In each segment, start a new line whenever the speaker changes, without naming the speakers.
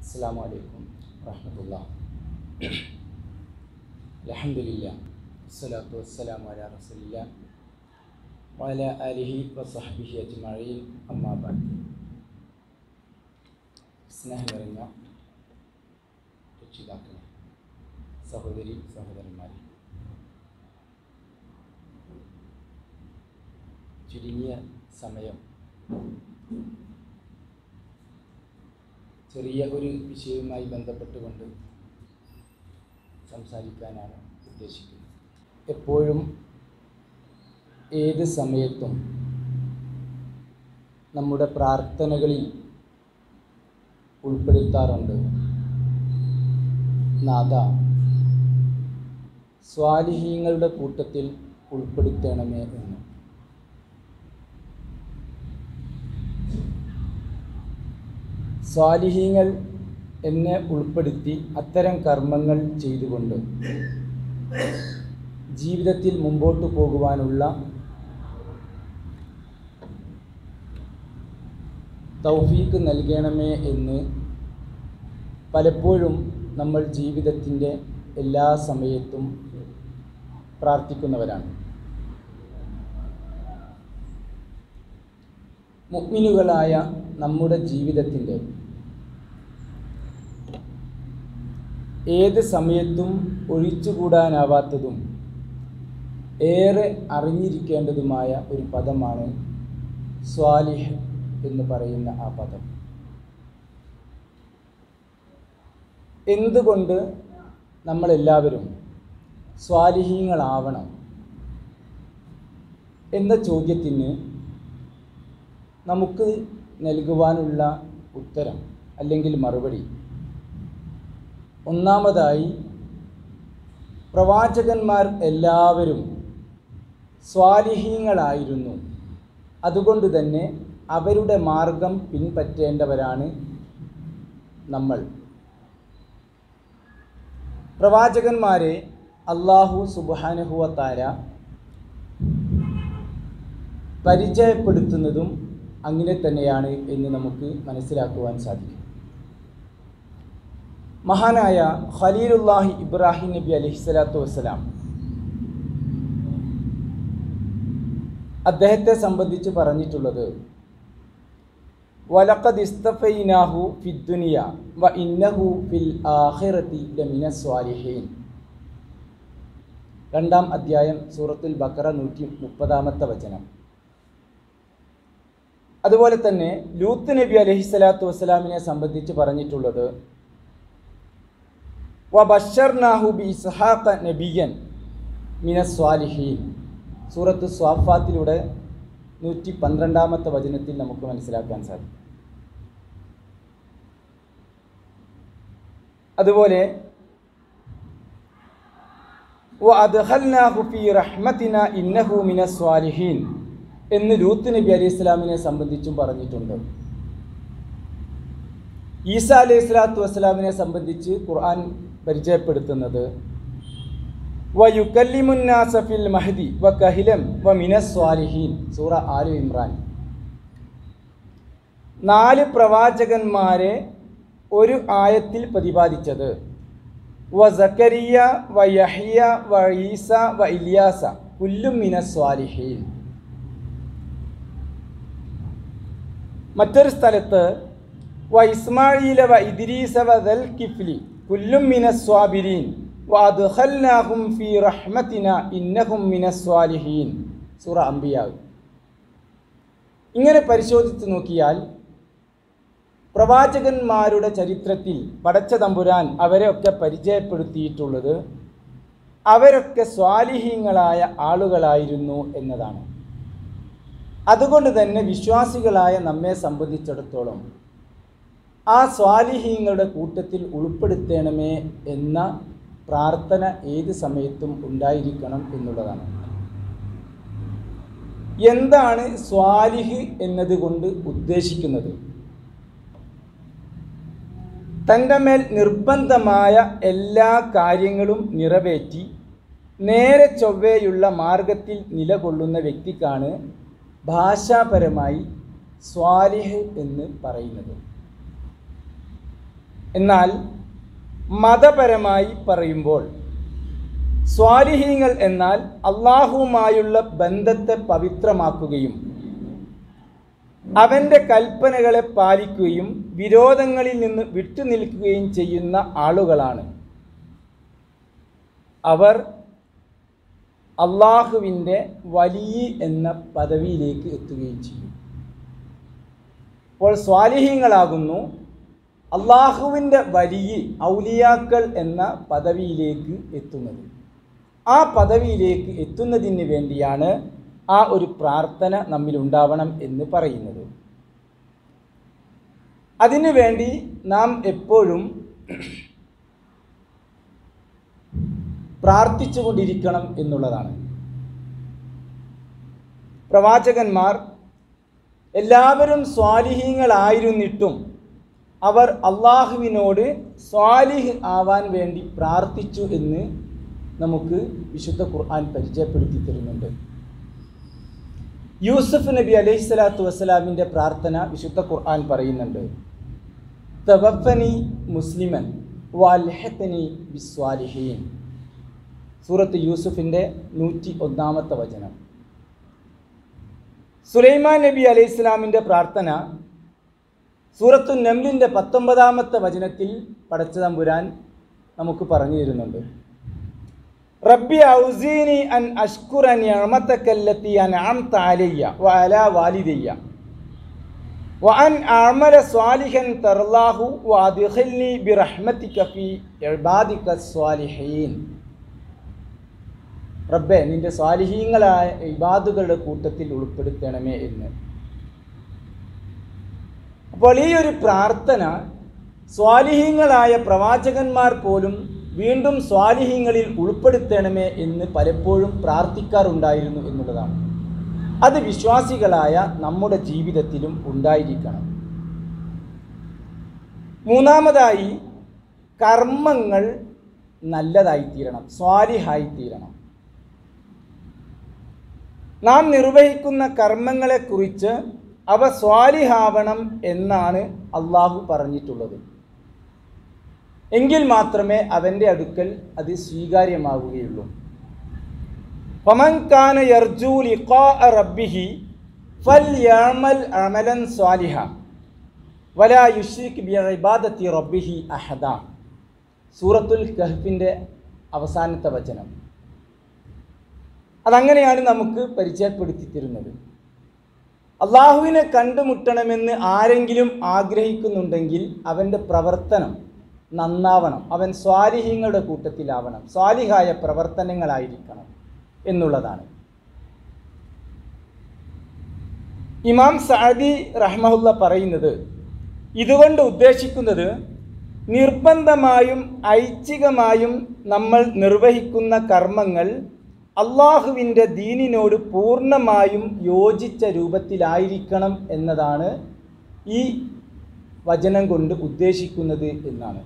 അസ്സാം വലൈക്കും വറഹമത്തുള്ള അലഹമില്ല വസ്സലാത്തു വസ്സലാം അല റസൂലില്ല വല അലിഹി വസഹബിഹി അജ്മഈൻ അമ്മാബാദ് സ്നേഹം നിറഞ്ഞ രക്ഷിതാക്കളെ സഹോദരി സഹോദരന്മാരെ ചുരുങ്ങിയ സമയം ചെറിയ ഒരു വിഷയവുമായി ബന്ധപ്പെട്ടുകൊണ്ട് സംസാരിക്കാനാണ് ഉദ്ദേശിക്കുന്നത് എപ്പോഴും ഏത് സമയത്തും നമ്മുടെ പ്രാർത്ഥനകളിൽ ഉൾപ്പെടുത്താറുണ്ട് നാഥ സ്വാലിഹീങ്ങളുടെ കൂട്ടത്തിൽ ഉൾപ്പെടുത്തണമേ എന്ന് സ്വാലിഹീങ്ങൾ എന്നെ ഉൾപ്പെടുത്തി അത്തരം കർമ്മങ്ങൾ ചെയ്തുകൊണ്ട് ജീവിതത്തിൽ മുമ്പോട്ട് പോകുവാനുള്ള തൗഫീക്ക് നൽകണമേ എന്ന് പലപ്പോഴും നമ്മൾ ജീവിതത്തിൻ്റെ എല്ലാ സമയത്തും പ്രാർത്ഥിക്കുന്നവരാണ് മുഗ്മിനുകളായ നമ്മുടെ ജീവിതത്തിൻ്റെ ഏത് സമയത്തും ഒഴിച്ചുകൂടാനാവാത്തതും ഏറെ അറിഞ്ഞിരിക്കേണ്ടതുമായ ഒരു പദമാണ് സ്വാലിഹ് എന്ന് പറയുന്ന ആ പദം എന്തുകൊണ്ട് നമ്മളെല്ലാവരും സ്വാലിഹീങ്ങളാവണം എന്ന ചോദ്യത്തിന് നമുക്ക് നൽകുവാനുള്ള ഉത്തരം അല്ലെങ്കിൽ മറുപടി ഒന്നാമതായി പ്രവാചകന്മാർ എല്ലാവരും സ്വാലിഹീങ്ങളായിരുന്നു അതുകൊണ്ട് തന്നെ അവരുടെ മാർഗം പിൻപറ്റേണ്ടവരാണ് നമ്മൾ പ്രവാചകന്മാരെ അള്ളാഹു സുബാനുഹുവത്താര പരിചയപ്പെടുത്തുന്നതും അങ്ങനെ തന്നെയാണ് എന്ന് നമുക്ക് മനസ്സിലാക്കുവാൻ സാധിക്കും മഹാനായ ഖലീലുല്ലാഹി ഇബ്രാഹിം നബി അലഹിസ്വലാത്തു വസ്സലാം അദ്ദേഹത്തെ സംബന്ധിച്ച് പറഞ്ഞിട്ടുള്ളത് വലഖദ് ഇസ്തഫൈനാഹു ഫിദ്ദുനിയ വ ഇന്നഹു ഫിൽ ആഖിറതി ലമിന സ്വാലിഹീൻ രണ്ടാം അധ്യായം സൂറത്തുൽ ബക്കറ നൂറ്റി മുപ്പതാമത്തെ വചനം അതുപോലെ തന്നെ ലൂത്ത് നബി അലഹിസ്വലാത്തു വസ്സലാമിനെ സംബന്ധിച്ച് പറഞ്ഞിട്ടുള്ളത് വ ബഷർനാഹു ബി ഇസ്ഹാഖ നബിയൻ മിന സ്വാലിഹീൻ സൂറത്ത് സ്വാഫാത്തിലൂടെ നൂറ്റി പന്ത്രണ്ടാമത്തെ വചനത്തിൽ നമുക്ക് മനസ്സിലാക്കാൻ സാധിക്കും അതുപോലെ റഹ്മത്തിന ഇന്നഹു മിന സ്വാലിഹീൻ എന്ന് ലൂത്ത് നബി അലൈഹി ഇസ്ലാമിനെ സംബന്ധിച്ചും പറഞ്ഞിട്ടുണ്ട് ഈസ അലൈഹി സ്വലാത്തു വസ്സലാമിനെ സംബന്ധിച്ച് ഖുർആൻ പരിചയപ്പെടുത്തുന്നത് വയുക്കല്ലിമുന്നാസഫിൽ മഹദി വ കഹിലം വ മിനസ്വാലിഹീൻ സൂറ ആലു ഇമ്രാൻ നാല് പ്രവാചകന്മാരെ ഒരു ആയത്തിൽ പ്രതിപാദിച്ചത് വ സക്കരിയ വ യഹിയ വ ഈസ വ ഇലിയാസ കുല്ലും മിനസ്വാലിഹീൻ മറ്റൊരു സ്ഥലത്ത് വ ഇസ്മായില വ ഇദ്രീസ വ ദൽ കിഫ്ലി കുല്ലും മിനസ്വാബിരീൻ വഅദ്ഖൽനാഹും ഫീ റഹ്മത്തിന ഇന്നഹും മിനസ്വാലിഹീൻ സൂറ അംബിയാവ് ഇങ്ങനെ പരിശോധിച്ച് നോക്കിയാൽ പ്രവാചകന്മാരുടെ ചരിത്രത്തിൽ പടച്ച തമ്പുരാൻ അവരെ ഒക്കെ പരിചയപ്പെടുത്തിയിട്ടുള്ളത് അവരൊക്കെ സ്വാലിഹീങ്ങളായ ആളുകളായിരുന്നു എന്നതാണ് അതുകൊണ്ട് തന്നെ വിശ്വാസികളായ നമ്മെ സംബന്ധിച്ചിടത്തോളം ആ സ്വാലിഹീങ്ങളുടെ കൂട്ടത്തിൽ ഉൾപ്പെടുത്തണമേ എന്ന പ്രാർത്ഥന ഏത് സമയത്തും ഉണ്ടായിരിക്കണം എന്നുള്ളതാണ് എന്താണ് സ്വാലിഹ് എന്നതുകൊണ്ട് ഉദ്ദേശിക്കുന്നത് തൻ്റെ മേൽ നിർബന്ധമായ എല്ലാ കാര്യങ്ങളും നിറവേറ്റി നേരെ ചൊവ്വേയുള്ള മാർഗത്തിൽ നിലകൊള്ളുന്ന വ്യക്തിക്കാണ് ഭാഷാപരമായി സ്വാലിഹ് എന്ന് പറയുന്നത് എന്നാൽ മതപരമായി പറയുമ്പോൾ സ്വാലിഹീങ്ങൾ എന്നാൽ അള്ളാഹുവുമായുള്ള ബന്ധത്തെ പവിത്രമാക്കുകയും അവൻ്റെ കൽപ്പനകളെ പാലിക്കുകയും വിരോധങ്ങളിൽ നിന്ന് വിട്ടുനിൽക്കുകയും ചെയ്യുന്ന ആളുകളാണ് അവർ അള്ളാഹുവിൻ്റെ വലിയ എന്ന പദവിയിലേക്ക് എത്തുകയും ചെയ്യും അപ്പോൾ സ്വാലിഹ്യങ്ങളാകുന്നു അള്ളാഹുവിൻ്റെ വലിയ ഔലിയാക്കൾ എന്ന പദവിയിലേക്ക് എത്തുന്നത് ആ പദവിയിലേക്ക് എത്തുന്നതിന് വേണ്ടിയാണ് ആ ഒരു പ്രാർത്ഥന നമ്മിലുണ്ടാവണം എന്ന് പറയുന്നത് അതിനു വേണ്ടി നാം എപ്പോഴും പ്രാർത്ഥിച്ചുകൊണ്ടിരിക്കണം എന്നുള്ളതാണ് പ്രവാചകന്മാർ എല്ലാവരും സ്വാലിഹീങ്ങളായിരുന്നിട്ടും അവർ അള്ളാഹുവിനോട് സ്വാലിഹ് ആവാൻ വേണ്ടി പ്രാർത്ഥിച്ചു എന്ന് നമുക്ക് വിശുദ്ധ ഖുർആൻ പരിചയപ്പെടുത്തി തരുന്നുണ്ട് യൂസഫ് നബി അലൈഹി സ്വലാത്തു വസ്സലാമിൻ്റെ പ്രാർത്ഥന വിശുദ്ധ ഖുർആൻ പറയുന്നുണ്ട് തവഫനി മുസ്ലിമൻ വാൽഹത്തനി ബിസ്വാലിഹീൻ സൂറത്ത് യൂസുഫിൻ്റെ നൂറ്റി ഒന്നാമത്തെ വചനം സുലൈമാൻ നബി അലൈഹി ഇസ്ലാമിൻ്റെ പ്രാർത്ഥന സൂറത്തു നംലിൻ്റെ പത്തൊമ്പതാമത്തെ വചനത്തിൽ പടച്ചതമ്പുരാൻ നമുക്ക് പറഞ്ഞു തരുന്നുണ്ട് റബ്ബി ഔസീനി അൻ അഷ്കുറ നിഅമതകല്ലത്തി അൻഅംത അലയ്യ വഅലാ വാലിദയ്യ വഅൻ അഅമല സ്വാലിഹൻ തർലാഹു വഅദ്ഖിൽനി ബിറഹ്മതിക ഫീ ഇബാദിക സ്വാലിഹീൻ റബ്ബെ നിന്റെ സ്വാലിഹീങ്ങളായ ഇബാദുകളുടെ കൂട്ടത്തിൽ ഉൾപ്പെടുത്തണമേ എന്ന് അപ്പോൾ ഈ ഒരു പ്രാർത്ഥന സ്വാലിഹീങ്ങളായ പ്രവാചകന്മാർ പോലും വീണ്ടും സ്വാലിഹീങ്ങളിൽ ഉൾപ്പെടുത്തണമേ എന്ന് പലപ്പോഴും പ്രാർത്ഥിക്കാറുണ്ടായിരുന്നു എന്നുള്ളതാണ് അത് വിശ്വാസികളായ നമ്മുടെ ജീവിതത്തിലും ഉണ്ടായിരിക്കണം മൂന്നാമതായി കർമ്മങ്ങൾ നല്ലതായിത്തീരണം സ്വാലിഹായിത്തീരണം നാം നിർവഹിക്കുന്ന കർമ്മങ്ങളെക്കുറിച്ച് അവ സ്വാലിഹാവണം എന്നാണ് അള്ളാഹു പറഞ്ഞിട്ടുള്ളത് എങ്കിൽ മാത്രമേ അവൻ്റെ അടുക്കൽ അത് സ്വീകാര്യമാവുകയുള്ളൂ ഫമൻകാന യർജു ലിഖാ റബ്ബിഹി ഫൽ യഅമൽ അമലൻ സ്വാലിഹ വലാ യുഷ്രിക് ബി ഇബാദത്തി റബ്ബിഹി അഹദ സൂറത്തുൽ കഹ്ഫിൻ്റെ അവസാനത്തെ വചനം അതങ്ങനെയാണ് നമുക്ക് പരിചയപ്പെടുത്തി തരുന്നത് അള്ളാഹുവിനെ കണ്ടുമുട്ടണമെന്ന് ആരെങ്കിലും ആഗ്രഹിക്കുന്നുണ്ടെങ്കിൽ അവൻ്റെ പ്രവർത്തനം നന്നാവണം അവൻ സ്വാലിഹ്യങ്ങളുടെ കൂട്ടത്തിലാവണം സ്വാലിഹായ പ്രവർത്തനങ്ങളായിരിക്കണം എന്നുള്ളതാണ് ഇമാം സഅദി റഹ്മഹുല്ല പറയുന്നത് ഇതുകൊണ്ട് ഉദ്ദേശിക്കുന്നത് നിർബന്ധമായും ഐച്ഛികമായും നമ്മൾ നിർവഹിക്കുന്ന കർമ്മങ്ങൾ അള്ളാഹുവിൻ്റെ ദീനിനോട് പൂർണ്ണമായും യോജിച്ച രൂപത്തിലായിരിക്കണം എന്നതാണ് ഈ വചനം കൊണ്ട് ഉദ്ദേശിക്കുന്നത് എന്നാണ്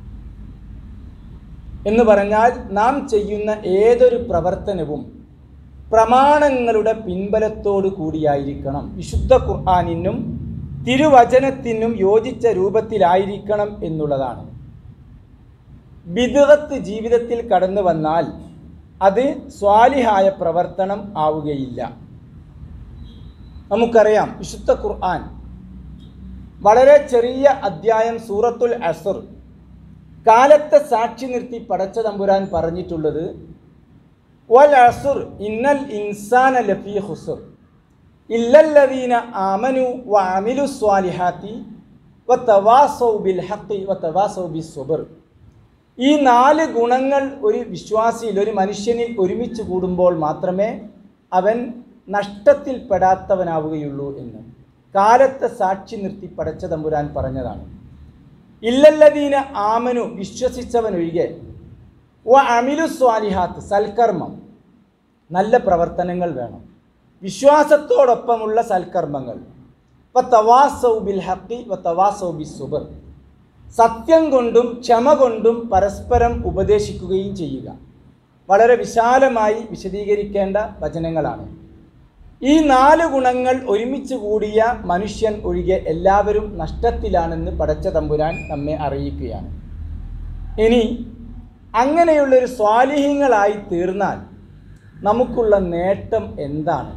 എന്ന് പറഞ്ഞാൽ നാം ചെയ്യുന്ന ഏതൊരു പ്രവർത്തനവും പ്രമാണങ്ങളുടെ പിൻബലത്തോടു കൂടിയായിരിക്കണം വിശുദ്ധ ഖുർആാനിനും തിരുവചനത്തിനും യോജിച്ച രൂപത്തിലായിരിക്കണം എന്നുള്ളതാണ് ബിദുവത്ത് ജീവിതത്തിൽ കടന്നു വന്നാൽ അത് സ്വാലിഹായ പ്രവർത്തനം ആവുകയില്ല നമുക്കറിയാം വിശുദ്ധ ഖുർആൻ വളരെ ചെറിയ അദ്ധ്യായം സൂറത്തുൽ അസുർ കാലത്തെ സാക്ഷി നിർത്തി പടച്ച തമ്പുരാൻ പറഞ്ഞിട്ടുള്ളത് വൽ അസുർ ഇന്നൽ ഇൻസാന ലഫീ ഹുസുർ ഇല്ലല്ലദീന ആമനു വ അമിലു സ്വാലിഹാത്തി വ തവാസൗ ബിൽ ഹഖി വ തവാസൗ ബിസ് സുബർ ഈ നാല് ഗുണങ്ങൾ ഒരു വിശ്വാസിയിൽ ഒരു മനുഷ്യനിൽ ഒരുമിച്ച് കൂടുമ്പോൾ മാത്രമേ അവൻ നഷ്ടത്തിൽപ്പെടാത്തവനാവുകയുള്ളൂ എന്ന് കാലത്തെ സാക്ഷി നിർത്തി പടച്ച തമ്പുരാൻ പറഞ്ഞതാണ് ഇല്ലല്ലദീന ആമനു വിശ്വസിച്ചവനൊഴികെ ഓ അമിലു സ്വാലിഹാത്ത് സൽക്കർമ്മം നല്ല പ്രവർത്തനങ്ങൾ വേണം വിശ്വാസത്തോടൊപ്പമുള്ള സൽക്കർമ്മങ്ങൾ വ തവാസൗ ബിൽ ഹക്കി വ തവാസൗ ബി സുബർ സത്യം കൊണ്ടും ക്ഷമ കൊണ്ടും പരസ്പരം ഉപദേശിക്കുകയും ചെയ്യുക വളരെ വിശാലമായി വിശദീകരിക്കേണ്ട വചനങ്ങളാണ് ഈ നാല് ഗുണങ്ങൾ ഒരുമിച്ച് കൂടിയ മനുഷ്യൻ ഒഴികെ എല്ലാവരും നഷ്ടത്തിലാണെന്ന് പടച്ച തമ്പുരാൻ നമ്മെ അറിയിക്കുകയാണ് ഇനി അങ്ങനെയുള്ളൊരു സ്വാലിഹ്യങ്ങളായി തീർന്നാൽ നമുക്കുള്ള നേട്ടം എന്താണ്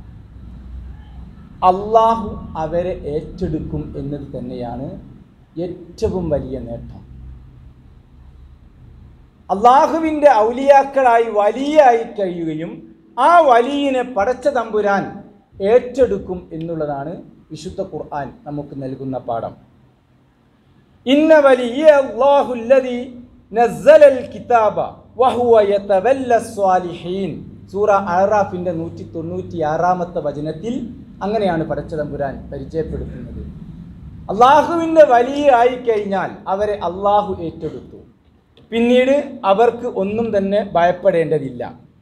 അള്ളാഹു അവരെ ഏറ്റെടുക്കും എന്നത് തന്നെയാണ് ഏറ്റവും വലിയ നേട്ടം അള്ളാഹുവിൻ്റെ ഔലിയാക്കളായി വലിയായി കഴിയുകയും ആ വലിയനെ പടച്ച തമ്പുരാൻ ഏറ്റെടുക്കും എന്നുള്ളതാണ് വിശുദ്ധ ഖുർആൻ നമുക്ക് നൽകുന്ന പാഠം ഇന്ന വലിയ അല്ലാഹുല്ലദി നസ്സലൽ കിതാബ വഹുവ യതവല്ല സ്വാലിഹീൻ സൂറ അഹ്റാഫിന്റെ നൂറ്റി തൊണ്ണൂറ്റി ആറാമത്തെ വചനത്തിൽ അങ്ങനെയാണ് പടച്ചതമ്പുരാൻ പരിചയപ്പെടുത്തുന്നത് അള്ളാഹുവിൻ്റെ വലിയ ആയിക്കഴിഞ്ഞാൽ അവരെ അള്ളാഹു ഏറ്റെടുത്തു പിന്നീട് അവർക്ക് ഒന്നും തന്നെ ഭയപ്പെടേണ്ടതില്ല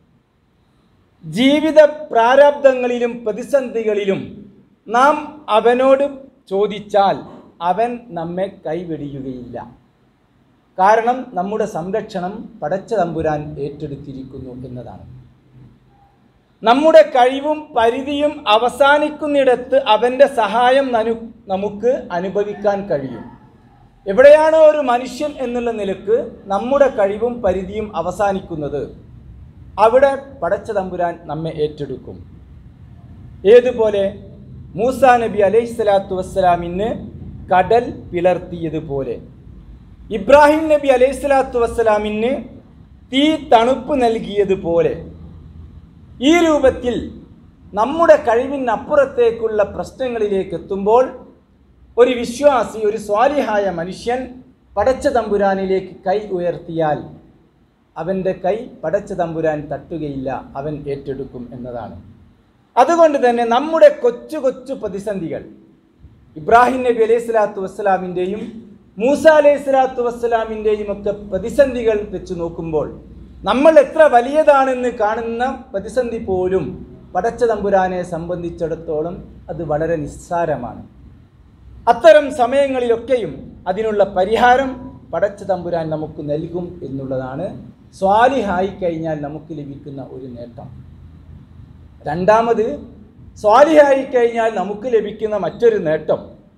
ജീവിത പ്രാരാബ്ദങ്ങളിലും പ്രതിസന്ധികളിലും നാം അവനോട് ചോദിച്ചാൽ അവൻ നമ്മെ കൈവെടിയുകയില്ല കാരണം നമ്മുടെ സംരക്ഷണം പടച്ച തമ്പുരാൻ ഏറ്റെടുത്തിരിക്കുന്നു എന്നതാണ് നമ്മുടെ കഴിവും പരിധിയും അവസാനിക്കുന്നിടത്ത് അവൻ്റെ സഹായം നനു നമുക്ക് അനുഭവിക്കാൻ കഴിയും എവിടെയാണോ ഒരു മനുഷ്യൻ എന്നുള്ള നിലക്ക് നമ്മുടെ കഴിവും പരിധിയും അവസാനിക്കുന്നത് അവിടെ പടച്ച തമ്പുരാൻ നമ്മെ ഏറ്റെടുക്കും ഏതുപോലെ മൂസ നബി അലൈഹി സ്വലാത്തു വസ്സലാമിന് കടൽ പിളർത്തിയതുപോലെ ഇബ്രാഹിം നബി അലൈഹി സ്വലാത്തു വസ്സലാമിന് തീ തണുപ്പ് നൽകിയതുപോലെ ഈ രൂപത്തിൽ നമ്മുടെ കഴിവിനപ്പുറത്തേക്കുള്ള പ്രശ്നങ്ങളിലേക്ക് എത്തുമ്പോൾ ഒരു വിശ്വാസി ഒരു സ്വാലിഹായ മനുഷ്യൻ പടച്ച തമ്പുരാനിലേക്ക് കൈ ഉയർത്തിയാൽ അവൻ്റെ കൈ പടച്ച തമ്പുരാൻ തട്ടുകയില്ല അവൻ ഏറ്റെടുക്കും എന്നതാണ് അതുകൊണ്ട് തന്നെ നമ്മുടെ കൊച്ചു കൊച്ചു പ്രതിസന്ധികൾ ഇബ്രാഹിം നബി അലൈഹി സ്വലാത്തു വസ്സലാമിൻ്റെയും മൂസ അലൈഹി സ്വലാത്തു വസ്സലാമിൻ്റെയും ഒക്കെ പ്രതിസന്ധികൾ വെച്ച് നോക്കുമ്പോൾ നമ്മൾ എത്ര വലിയതാണെന്ന് കാണുന്ന പ്രതിസന്ധി പോലും പടച്ച തമ്പുരാനെ സംബന്ധിച്ചിടത്തോളം അത് വളരെ നിസ്സാരമാണ് അത്തരം സമയങ്ങളിലൊക്കെയും അതിനുള്ള പരിഹാരം പടച്ച തമ്പുരാൻ നമുക്ക് നൽകും എന്നുള്ളതാണ് സ്വാലിഹായി കഴിഞ്ഞാൽ നമുക്ക് ലഭിക്കുന്ന ഒരു നേട്ടം രണ്ടാമത് സ്വാലിഹായി കഴിഞ്ഞാൽ നമുക്ക് ലഭിക്കുന്ന മറ്റൊരു നേട്ടം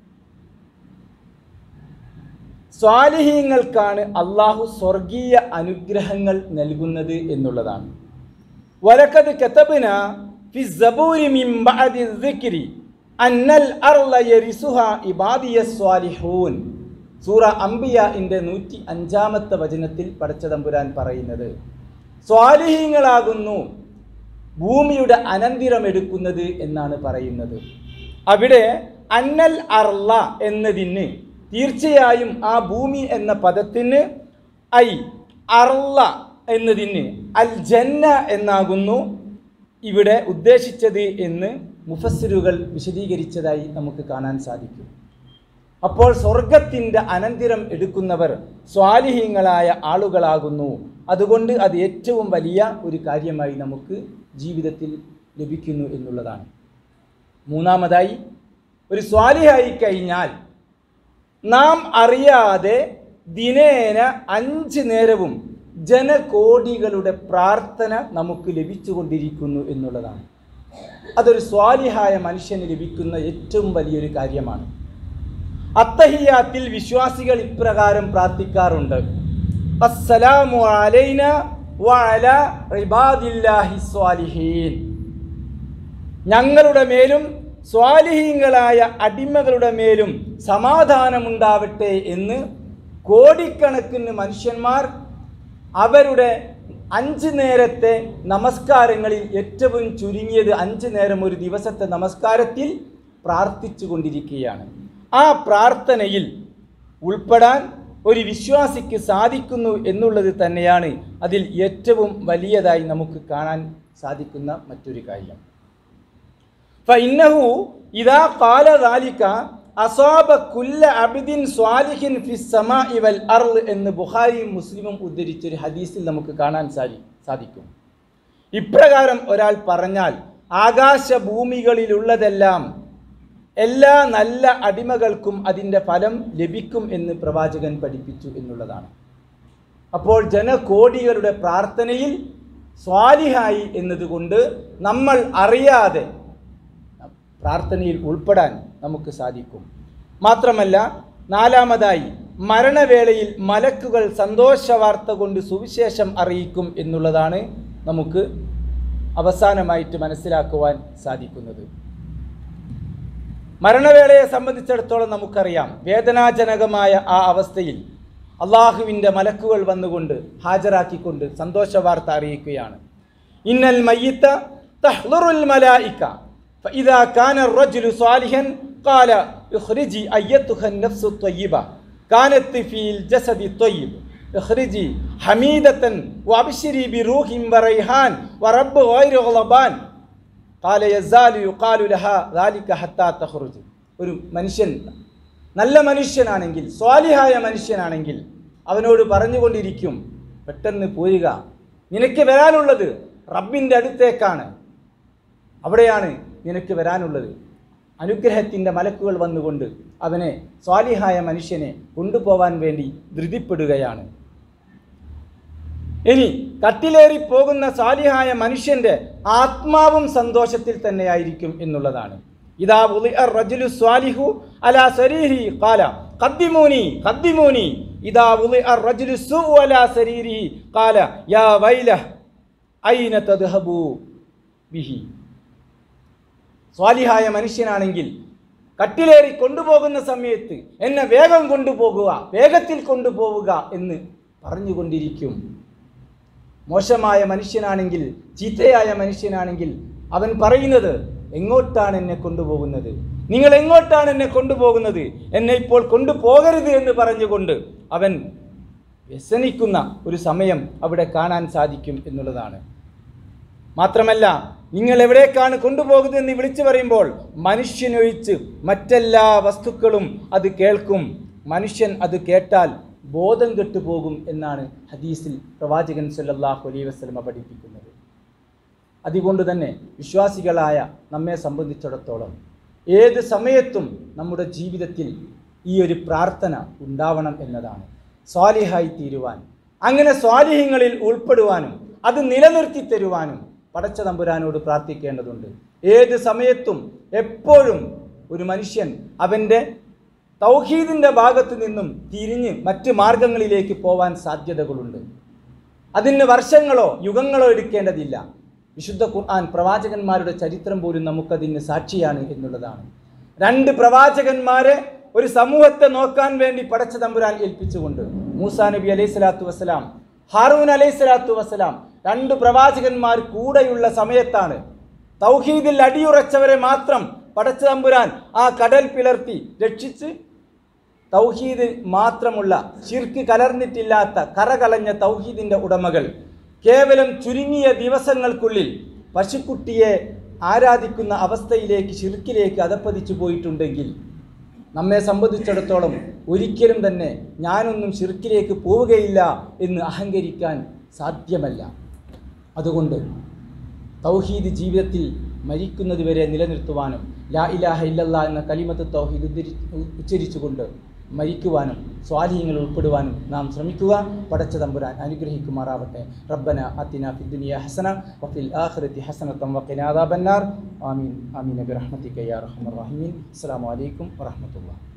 സ്വാലിഹീങ്ങൾക്കാണ് അള്ളാഹു സ്വർഗീയ അനുഗ്രഹങ്ങൾ നൽകുന്നത് എന്നുള്ളതാണ് വലക്കത് കതബന ഫി സബൂരി മിൻ ബഅദി الذിക്രി അന്നൽ അർള യരിസുഹ ഇബാദിയ സ്വാലിഹൂൻ സൂറ അംബിയാഇന്റെ നൂറ്റി അഞ്ചാമത്തെ വചനത്തിൽ പടച്ചതമ്പുരാൻ പറയുന്നത് സ്വാലിഹീങ്ങളാകുന്നു ഭൂമിയുടെ അനന്തിരം എടുക്കുന്നത് എന്നാണ് പറയുന്നത് അവിടെ അന്നൽ അർള എന്നതിന് തീർച്ചയായും ആ ഭൂമി എന്ന പദത്തിന് ഐ അർള എന്നതിന് അൽ ജന്ന എന്നാകുന്നു ഇവിടെ ഉദ്ദേശിച്ചത് എന്ന് മുഫസ്സിറുകൾ വിശദീകരിച്ചതായി നമുക്ക് കാണാൻ സാധിക്കും അപ്പോൾ സ്വർഗത്തിൻ്റെ അനന്തിരം എടുക്കുന്നവർ സ്വാലിഹീങ്ങളായ ആളുകളാകുന്നു അതുകൊണ്ട് അത് ഏറ്റവും വലിയ ഒരു കാര്യമായി നമുക്ക് ജീവിതത്തിൽ ലഭിക്കുന്നു എന്നുള്ളതാണ് മൂന്നാമതായി ഒരു സ്വാലിഹായി കഴിഞ്ഞാൽ നാം അറിയാതെ ദിനേന അഞ്ച് നേരവും ജനകോടികളുടെ പ്രാർത്ഥന നമുക്ക് ലഭിച്ചുകൊണ്ടിരിക്കുന്നു എന്നുള്ളതാണ് അതൊരു സ്വാലിഹായ മനുഷ്യന് ലഭിക്കുന്ന ഏറ്റവും വലിയൊരു കാര്യമാണ് അത്തഹിയാത്തിൽ വിശ്വാസികൾ ഇപ്രകാരം പ്രാർത്ഥിക്കാറുണ്ട് അസ്സലാമു അലൈന വഅല ഇബാദില്ലാഹി സ്വാലിഹീൻ ഞങ്ങളുടെ മേലും സ്വാലിഹീങ്ങളായ അടിമകളുടെ മേലും സമാധാനമുണ്ടാവട്ടെ എന്ന് കോടിക്കണക്കിന് മനുഷ്യന്മാർ അവരുടെ അഞ്ച് നേരത്തെ നമസ്കാരങ്ങളിൽ ഏറ്റവും ചുരുങ്ങിയത് അഞ്ച് നേരം ഒരു ദിവസത്തെ നമസ്കാരത്തിൽ പ്രാർത്ഥിച്ചു കൊണ്ടിരിക്കുകയാണ് ആ പ്രാർത്ഥനയിൽ ഉൾപ്പെടാൻ ഒരു വിശ്വാസിക്ക് സാധിക്കുന്നു എന്നുള്ളത് തന്നെയാണ് അതിൽ ഏറ്റവും വലിയതായി നമുക്ക് കാണാൻ സാധിക്കുന്ന മറ്റൊരു കാര്യം فإنه إذا قال ذلك അസാബ കുല്ല അബിദിൻ സ്വാലിഹിൻ ഫി സമാഇ വൽ അർള് എന്ന് ബുഖാരിയും മുസ്ലിമും ഉദ്ധരിച്ചൊരു ഹദീസിൽ നമുക്ക് കാണാൻ സാധി സാധിക്കും ഇപ്രകാരം ഒരാൾ പറഞ്ഞാൽ ആകാശഭൂമികളിലുള്ളതെല്ലാം എല്ലാ നല്ല അടിമകൾക്കും അതിൻ്റെ ഫലം ലഭിക്കും എന്ന് പ്രവാചകൻ പഠിപ്പിച്ചു എന്നുള്ളതാണ് അപ്പോൾ ജനകോടികളുടെ പ്രാർത്ഥനയിൽ സ്വാലിഹായി എന്നതുകൊണ്ട് നമ്മൾ അറിയാതെ പ്രാർത്ഥനയിൽ ഉൾപ്പെടാൻ നമുക്ക് സാധിക്കും മാത്രമല്ല നാലാമതായി മരണവേളയിൽ മലക്കുകൾ സന്തോഷ വാർത്ത കൊണ്ട് സുവിശേഷം അറിയിക്കും എന്നുള്ളതാണ് നമുക്ക് അവസാനമായിട്ട് മനസ്സിലാക്കുവാൻ സാധിക്കുന്നത് മരണവേളയെ സംബന്ധിച്ചിടത്തോളം നമുക്കറിയാം വേദനാജനകമായ ആ അവസ്ഥയിൽ അള്ളാഹുവിൻ്റെ മലക്കുകൾ വന്നുകൊണ്ട് ഹാജരാക്കിക്കൊണ്ട് സന്തോഷ വാർത്ത അറിയിക്കുകയാണ് ഇന്നൽ മയ്യിത്ത തഹ്ലുറുൽ മലായിക്ക فإذا كان الرجل صالحا قال اخرجي أيتها النفس الطيبة كانت في الجسد الطيب اخرجي حميدة وابشري بروح وريحان ورب غير غضبان قال يزال يقال لها ذلك حتى تخرج ഒരു മനുഷ്യൻ നല്ല മനുഷ്യനാണെങ്കിൽ സ്വാലിഹായ മനുഷ്യനാണെങ്കിൽ അവനോട് പറഞ്ഞുകൊണ്ടിരിക്കും പെട്ടെന്ന് പോരുക നിനക്ക് വരാനുള്ളത് റബ്ബിൻ്റെ അടുത്തേക്കാണ് അവിടെയാണ് നിനക്ക് വരാനുള്ളത് അനുഗ്രഹത്തിൻ്റെ മലക്കുകൾ വന്നുകൊണ്ട് അവനെ സ്വാലിഹായ മനുഷ്യനെ കൊണ്ടുപോവാൻ വേണ്ടി ധൃതിപ്പെടുകയാണ് ഇനി കട്ടിലേറി പോകുന്ന സാലിഹായ മനുഷ്യന്റെ ആത്മാവും സന്തോഷത്തിൽ തന്നെയായിരിക്കും എന്നുള്ളതാണ് ഇതാ ഉളിഅ റജുലു സ്വാലിഹു അലാ സരീഹി ഖാല ഖദ്ദിമൂനി ഖദ്ദിമൂനി ഇതാ ഉളിഅ റജുലു സു അലാ സരീരിഹി ഖാല യാ വൈലഹ ഐന തദ്ഹബു ബിഹി സ്വാലിഹായ മനുഷ്യനാണെങ്കിൽ കട്ടിലേറി കൊണ്ടുപോകുന്ന സമയത്ത് എന്നെ വേഗം കൊണ്ടുപോകുക വേഗത്തിൽ കൊണ്ടുപോവുക എന്ന് പറഞ്ഞുകൊണ്ടിരിക്കും മോശമായ മനുഷ്യനാണെങ്കിൽ ചീത്തയായ മനുഷ്യനാണെങ്കിൽ അവൻ പറയുന്നത് എങ്ങോട്ടാണ് എന്നെ കൊണ്ടുപോകുന്നത് നിങ്ങൾ എങ്ങോട്ടാണ് എന്നെ കൊണ്ടുപോകുന്നത് എന്നെ ഇപ്പോൾ കൊണ്ടുപോകരുത് എന്ന് പറഞ്ഞുകൊണ്ട് അവൻ വ്യസനിക്കുന്ന ഒരു സമയം അവിടെ കാണാൻ സാധിക്കും എന്നുള്ളതാണ് മാത്രമല്ല നിങ്ങൾ എവിടേക്കാണ് കൊണ്ടുപോകുന്നത് എന്ന് വിളിച്ചു പറയുമ്പോൾ മനുഷ്യനൊഴിച്ച് മറ്റെല്ലാ വസ്തുക്കളും അത് കേൾക്കും മനുഷ്യൻ അത് കേട്ടാൽ ബോധം കെട്ടുപോകും എന്നാണ് ഹദീസിൽ പ്രവാചകൻ സല്ലല്ലാഹു അലൈഹി വസല്ലമ പഠിപ്പിക്കുന്നത് അതുകൊണ്ട് തന്നെ വിശ്വാസികളായ നമ്മെ സംബന്ധിച്ചിടത്തോളം ഏത് സമയത്തും നമ്മുടെ ജീവിതത്തിൽ ഈ ഒരു പ്രാർത്ഥന ഉണ്ടാവണം എന്നതാണ് സ്വാലിഹായി തീരുവാൻ അങ്ങനെ സ്വാലിഹ്യങ്ങളിൽ ഉൾപ്പെടുവാനും അത് നിലനിർത്തി തരുവാനും പടച്ച തമ്പുരാനോട് പ്രാർത്ഥിക്കേണ്ടതുണ്ട് ഏത് സമയത്തും എപ്പോഴും ഒരു മനുഷ്യൻ അവൻ്റെ തൗഹീദിൻ്റെ ഭാഗത്ത് നിന്നും തിരിഞ്ഞ് മറ്റ് മാർഗങ്ങളിലേക്ക് പോവാൻ സാധ്യതകളുണ്ട് അതിന് വർഷങ്ങളോ യുഗങ്ങളോ എടുക്കേണ്ടതില്ല വിശുദ്ധ ഖുർആൻ പ്രവാചകന്മാരുടെ ചരിത്രം പോലും നമുക്കതിന് സാക്ഷിയാണ് എന്നുള്ളതാണ് രണ്ട് പ്രവാചകന്മാരെ ഒരു സമൂഹത്തെ നോക്കാൻ വേണ്ടി പടച്ച തമ്പുരാൻ ഏൽപ്പിച്ചുകൊണ്ട് മൂസാ നബി അലൈഹി സ്വലാത്തു വസ്സലാം ഹാറൂൻ അലൈഹി സ്വലാത്തു വസ്സലാം രണ്ട് പ്രവാചകന്മാർ കൂടെയുള്ള സമയത്താണ് തൗഹീദിൽ അടിയുറച്ചവരെ മാത്രം പടച്ച തമ്പുരാൻ ആ കടൽ പിളർത്തി രക്ഷിച്ച് തൗഹീദ് മാത്രമുള്ള ശിർക്ക് കലർന്നിട്ടില്ലാത്ത കറകളഞ്ഞ തൗഹീദിൻ്റെ ഉടമകൾ കേവലം ചുരുങ്ങിയ ദിവസങ്ങൾക്കുള്ളിൽ പശുക്കുട്ടിയെ ആരാധിക്കുന്ന അവസ്ഥയിലേക്ക് ശിർക്കിലേക്ക് അതപ്പതിച്ചു പോയിട്ടുണ്ടെങ്കിൽ നമ്മെ സംബന്ധിച്ചിടത്തോളം ഒരിക്കലും തന്നെ ഞാനൊന്നും ശിർക്കിലേക്ക് പോവുകയില്ല എന്ന് അഹങ്കരിക്കാൻ സാധ്യമല്ല അതുകൊണ്ട് തൗഹീദ് ജീവിതത്തിൽ മരിക്കുന്നതുവരെ നിലനിർത്തുവാനും ലാ ഇലാഹ ഇല്ലല്ലാ എന്ന കലിമത്ത് തൗഹീദ് ഉദ്ധരി ഉച്ചരിച്ചുകൊണ്ട് മരിക്കുവാനും സ്വാധീനങ്ങൾ ഉൾപ്പെടുവാനും നാം ശ്രമിക്കുക പടച്ച തമ്പുരാൻ അനുഗ്രഹിക്കുമാറാവട്ടെ റബ്ബന അത്തിന ഫിദ്ദുനിയ ഹസന വഫിൽ ആഖിറതി ഹസനത്തം വഖിന അദാബന്നാർ ആമീൻ ആമീൻ ബിറഹ്മതിക യാ അർഹമർ റഹീമീൻ അസ്സലാമു അലൈക്കും വറഹ്മത്തുള്ളാഹി